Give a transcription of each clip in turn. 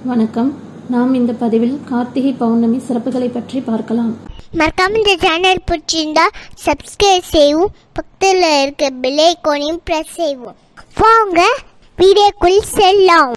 வணக்கம் நாம் இந்த பதிவில் கார்த்திகை பௌர்ணமி சிறப்புகளை பற்றி பார்க்கலாம் மறக்காம இந்த சேனல் பிடிச்சிருந்தா சப்ஸ்கிரைப் செய்வோம் பக்கத்தில் இருக்க பெல் ஐக்கானையும் ப்ரெஸ் செய்வோம் வாங்க வீடியோக்குள் செல்லாம்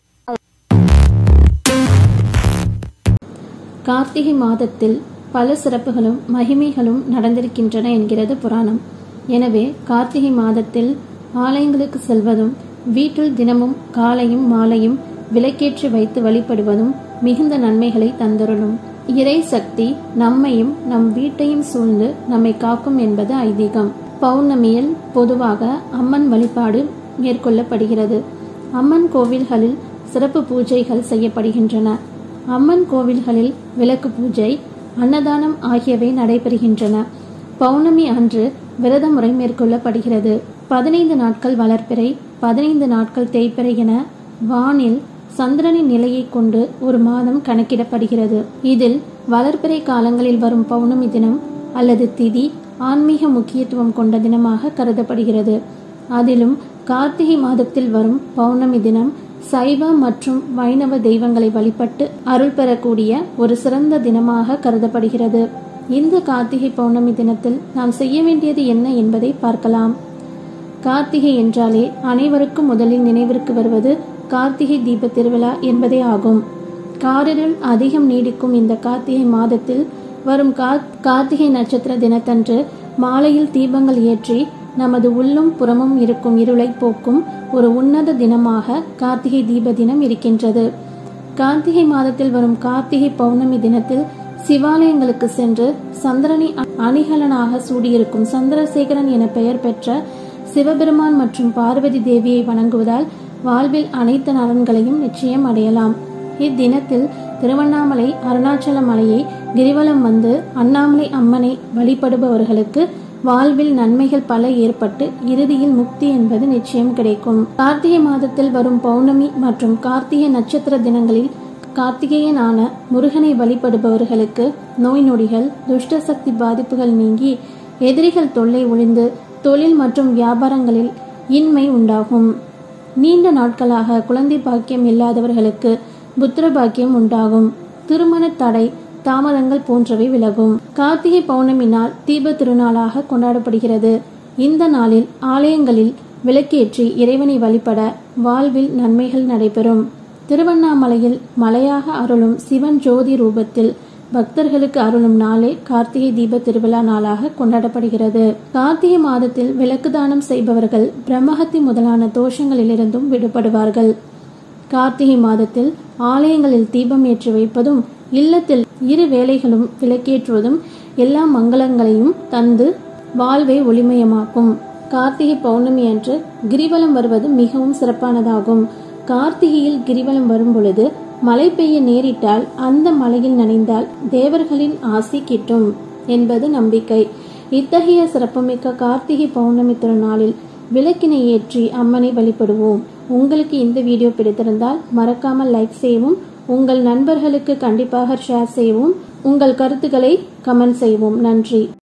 கார்த்திகை மாதத்தில் பல சிறப்புகளும் மகிமைகளும் நடந்திருக்கின்றன என்கிறது புராணம் எனவே கார்த்திகை மாதத்தில் ஆலயங்களுக்கு செல்வதும் வீட்டில் தினமும் காலையும் மாலையும் விளக்கேற்றி வைத்து வழிபடுவதும் மிகுந்த நன்மைகளை தந்தருளும் இறை சக்தி நம்மையும் நம் வீட்டையும் சூழ்ந்து நம்மை காக்கும் என்பது ஐதீகம் பௌர்ணமியில் பொதுவாக அம்மன் வழிபாடு மேற்கொள்ளப்படுகிறது அம்மன் கோவில்களில் சிறப்பு பூஜைகள் செய்யப்படுகின்றன அம்மன் கோவில்களில் விளக்கு பூஜை அன்னதானம் ஆகியவை நடைபெறுகின்றன பௌர்ணமி அன்று விரத முறை மேற்கொள்ளப்படுகிறது பதினைந்து நாட்கள் வளர்ப்பிறை பதினைந்து நாட்கள் தேய்பிறை என வானில் சந்திரனின் நிலையை கொண்டு ஒரு மாதம் கணக்கிடப்படுகிறது இதில் வளர்ப்பிறை காலங்களில் வரும் பௌர்ணமி தினம் அல்லது திதி ஆன்மீக முக்கியத்துவம் கொண்ட தினமாக கருதப்படுகிறது அதிலும் கார்த்திகை மாதத்தில் வரும் பௌர்ணமி தினம் சைவ மற்றும் வைணவ தெய்வங்களை வழிபட்டு அருள் பெறக்கூடிய ஒரு சிறந்த தினமாக கருதப்படுகிறது இந்த கார்த்திகை பௌர்ணமி தினத்தில் நாம் செய்ய வேண்டியது என்ன என்பதை பார்க்கலாம் கார்த்திகை என்றாலே அனைவருக்கும் முதலில் நினைவிற்கு வருவது கார்த்திகை தீப திருவிழா என்பதே ஆகும் காரிருள் அதிகம் நீடிக்கும் இந்த கார்த்திகை மாதத்தில் வரும் கார்த்திகை நட்சத்திர தினத்தன்று மாலையில் தீபங்கள் ஏற்றி நமது உள்ளும் புறமும் இருக்கும் இருளை போக்கும் ஒரு உன்னத தினமாக கார்த்திகை தீப தினம் இருக்கின்றது கார்த்திகை மாதத்தில் வரும் கார்த்திகை பௌர்ணமி தினத்தில் சிவாலயங்களுக்கு சென்று சந்திரனை அணிகலனாக சூடியிருக்கும் சந்திரசேகரன் என பெயர் பெற்ற சிவபெருமான் மற்றும் பார்வதி தேவியை வணங்குவதால் வாழ்வில் அனைத்து நலன்களையும் நிச்சயம் அடையலாம் இத்தினத்தில் திருவண்ணாமலை அருணாச்சல மலையை கிரிவலம் வந்து அண்ணாமலை அம்மனை வழிபடுபவர்களுக்கு வாழ்வில் நன்மைகள் பல ஏற்பட்டு இறுதியில் முக்தி என்பது நிச்சயம் கிடைக்கும் கார்த்திகை மாதத்தில் வரும் பௌர்ணமி மற்றும் கார்த்திகை நட்சத்திர தினங்களில் கார்த்திகேயனான முருகனை வழிபடுபவர்களுக்கு நோய் நொடிகள் துஷ்ட சக்தி பாதிப்புகள் நீங்கி எதிரிகள் தொல்லை ஒழிந்து தொழில் மற்றும் வியாபாரங்களில் இன்மை உண்டாகும் நீண்ட நாட்களாக குழந்தை பாக்கியம் இல்லாதவர்களுக்கு புத்திர பாக்கியம் உண்டாகும் திருமண தடை தாமதங்கள் போன்றவை விலகும் கார்த்திகை பௌர்ணமி நாள் தீப திருநாளாக கொண்டாடப்படுகிறது இந்த நாளில் ஆலயங்களில் விளக்கேற்றி இறைவனை வழிபட வாழ்வில் நன்மைகள் நடைபெறும் திருவண்ணாமலையில் மலையாக அருளும் சிவன் ஜோதி ரூபத்தில் பக்தர்களுக்கு அருளும் நாளே கார்த்திகை தீப திருவிழா நாளாக கொண்டாடப்படுகிறது கார்த்திகை மாதத்தில் விளக்கு தானம் செய்பவர்கள் பிரம்மஹத்தி முதலான தோஷங்களிலிருந்தும் விடுபடுவார்கள் கார்த்திகை மாதத்தில் ஆலயங்களில் தீபம் ஏற்றி வைப்பதும் இல்லத்தில் இரு வேளைகளும் விளக்கேற்றுவதும் எல்லா மங்களங்களையும் தந்து வாழ்வை ஒளிமயமாக்கும் கார்த்திகை பௌர்ணமி அன்று கிரிவலம் வருவது மிகவும் சிறப்பானதாகும் கார்த்திகையில் கிரிவலம் வரும் பொழுது மழை பெய்ய நேரிட்டால் அந்த மலையில் நனைந்தால் தேவர்களின் ஆசி கிட்டும் என்பது நம்பிக்கை இத்தகைய சிறப்புமிக்க கார்த்திகை பௌர்ணமி திருநாளில் விளக்கினை ஏற்றி அம்மனை வழிபடுவோம் உங்களுக்கு இந்த வீடியோ பிடித்திருந்தால் மறக்காமல் லைக் செய்யவும் உங்கள் நண்பர்களுக்கு கண்டிப்பாக ஷேர் செய்யவும் உங்கள் கருத்துக்களை கமெண்ட் செய்வோம் நன்றி